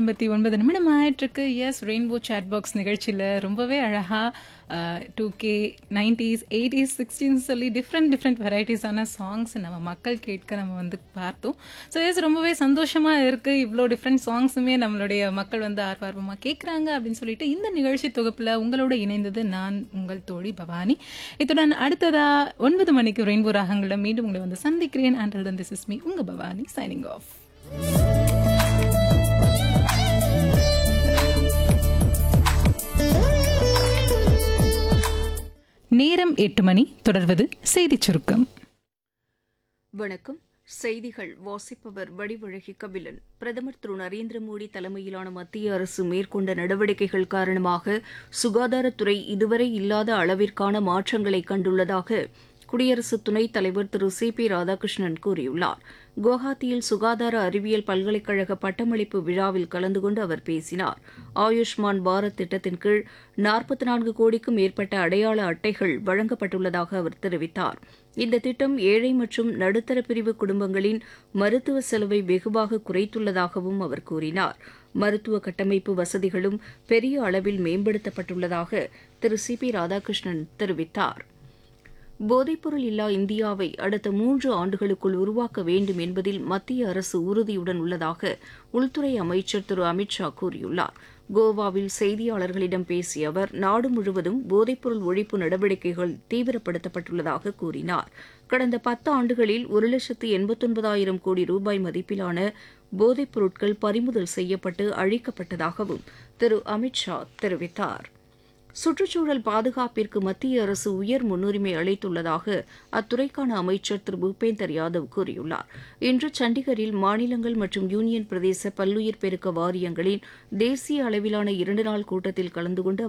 ஐம்பத்தி ஒன்பது நிமிடம் ஆயிட்டிருக்கு எஸ் ரெயின்போ சேட் பாக்ஸ் நிகழ்ச்சியில் ரொம்பவே அழகாக two K nineties eighties sixteen சொல்லி டிஃப்ரெண்ட் டிஃப்ரெண்ட் வெரைட்டிஸான சாங்ஸ் நம்ம மக்கள் கேட்க நம்ம வந்து பார்த்தோம் ஸோ எஸ் ரொம்பவே சந்தோஷமாக இருக்குது இவ்வளோ டிஃப்ரெண்ட் சாங்ஸுமே நம்மளுடைய மக்கள் வந்து ஆர்வமாக கேட்குறாங்க அப்படின்னு சொல்லிட்டு இந்த நிகழ்ச்சி தொகுப்பில் உங்களோட இணைந்தது நான் உங்கள் தோழி பவானி இத்துடன் அடுத்ததா ஒன்பது மணிக்கு ரெயின்போ ராகங்களில் மீண்டும் உங்களை வந்து சந்திக்கிறேன் அண்ட் திஸ் இஸ் மீ உங்கள் பவானி சைனிங் ஆஃப் நேரம் எட்டு மணி தொடர்வது செய்திச் சுருக்கம் வணக்கம் செய்திகள் வாசிப்பவர் வடிவழகி கபிலன் பிரதமர் திரு நரேந்திர மோடி தலைமையிலான மத்திய அரசு மேற்கொண்ட நடவடிக்கைகள் காரணமாக சுகாதாரத்துறை இதுவரை இல்லாத அளவிற்கான மாற்றங்களை கண்டுள்ளதாக குடியரசு துணைத் தலைவர் திரு சி பி ராதாகிருஷ்ணன் கூறியுள்ளார் குவஹாத்தியில் சுகாதார அறிவியல் பல்கலைக்கழக பட்டமளிப்பு விழாவில் கலந்து கொண்டு அவர் பேசினார் ஆயுஷ்மான் பாரத் திட்டத்தின் கீழ் நாற்பத்தி நான்கு கோடிக்கும் மேற்பட்ட அடையாள அட்டைகள் வழங்கப்பட்டுள்ளதாக அவர் தெரிவித்தார் இந்த திட்டம் ஏழை மற்றும் நடுத்தர பிரிவு குடும்பங்களின் மருத்துவ செலவை வெகுவாக குறைத்துள்ளதாகவும் அவர் கூறினார் மருத்துவ கட்டமைப்பு வசதிகளும் பெரிய அளவில் மேம்படுத்தப்பட்டுள்ளதாக திரு சி பி ராதாகிருஷ்ணன் தெரிவித்தார் போதைப்பொருள் இல்லா இந்தியாவை அடுத்த மூன்று ஆண்டுகளுக்குள் உருவாக்க வேண்டும் என்பதில் மத்திய அரசு உறுதியுடன் உள்ளதாக உள்துறை அமைச்சர் திரு அமித் ஷா கூறியுள்ளார் கோவாவில் செய்தியாளர்களிடம் பேசிய அவர் நாடு முழுவதும் போதைப்பொருள் ஒழிப்பு நடவடிக்கைகள் தீவிரப்படுத்தப்பட்டுள்ளதாக கூறினார் கடந்த பத்து ஆண்டுகளில் ஒரு லட்சத்து எண்பத்தொன்பதாயிரம் கோடி ரூபாய் மதிப்பிலான போதைப் பொருட்கள் பறிமுதல் செய்யப்பட்டு அழிக்கப்பட்டதாகவும் திரு அமித் ஷா தெரிவித்தார் சுற்றுச்சூழல் பாதுகாப்பிற்கு மத்திய அரசு உயர் முன்னுரிமை அளித்துள்ளதாக அத்துறைக்கான அமைச்சர் திரு பூபேந்தர் யாதவ் கூறியுள்ளார் இன்று சண்டிகரில் மாநிலங்கள் மற்றும் யூனியன் பிரதேச பல்லுயிர் பெருக்க வாரியங்களின் தேசிய அளவிலான இரண்டு நாள் கூட்டத்தில் கலந்து கொண்டு